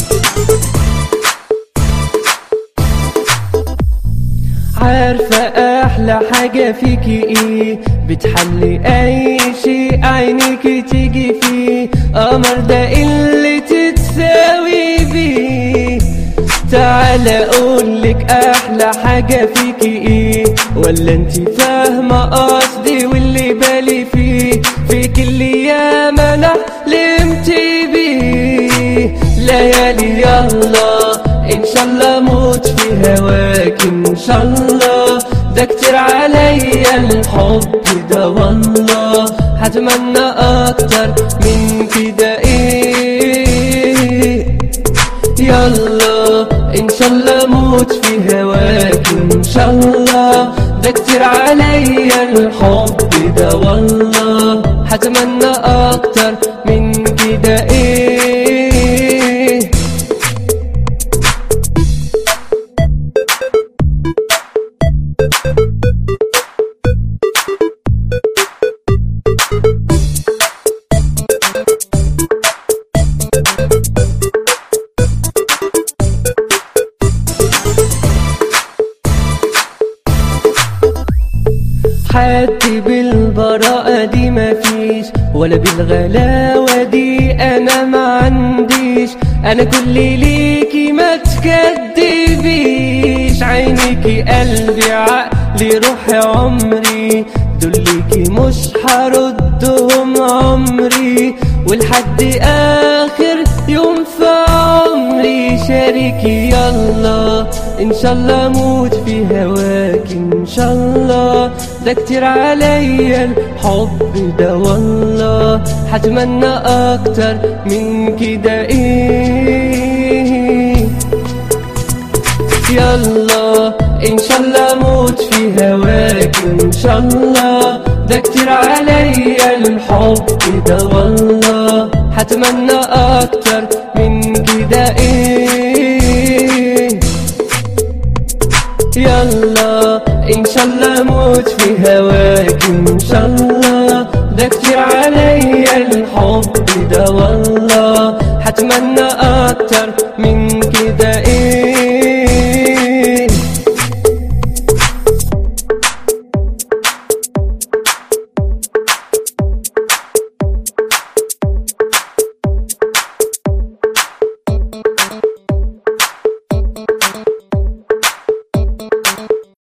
عارفة أحلى حاجة فيكي إيه بتحلي أي شيء عينيكي تيجي فيه قمر ده اللي تتساوي بيه تعالى أقولك أحلى حاجة فيكي إيه ولا انتي فاهمة قصدي واللي بالي فيه فيك اللي ياما أنا حلمت بيه ليالي يلا ان شاء الله موت في هواك ان شاء الله ده كتير عليا الحب ده والله هتمنى اكتر من كده ايه يلا ان شاء الله موت في هواك ان شاء الله ده كتير عليا الحب ده والله هتمنى اكتر من كده ايه حد بالبراءة دي مفيش ولا بالغلاوة دي أنا ما عنديش أنا كل ليكي ما تكدبيش عينيكي قلبي عقلي روحي عمري دول ليكي مش هردهم عمري ولحد آخر يوم في عمري شاركي يلا ان شاء الله اموت في هواك ان شاء الله ده كتير عليا الحب ده والله هتمنى اكتر من كده ايه يلا ان شاء الله اموت في هواك ان شاء الله ده كتير عليا الحب ده والله هتمنى اكتر من كده ايه يلا ان شاء الله اموت في هواك ان شاء الله ده كتير عليا الحب ده والله هتمنى اكتر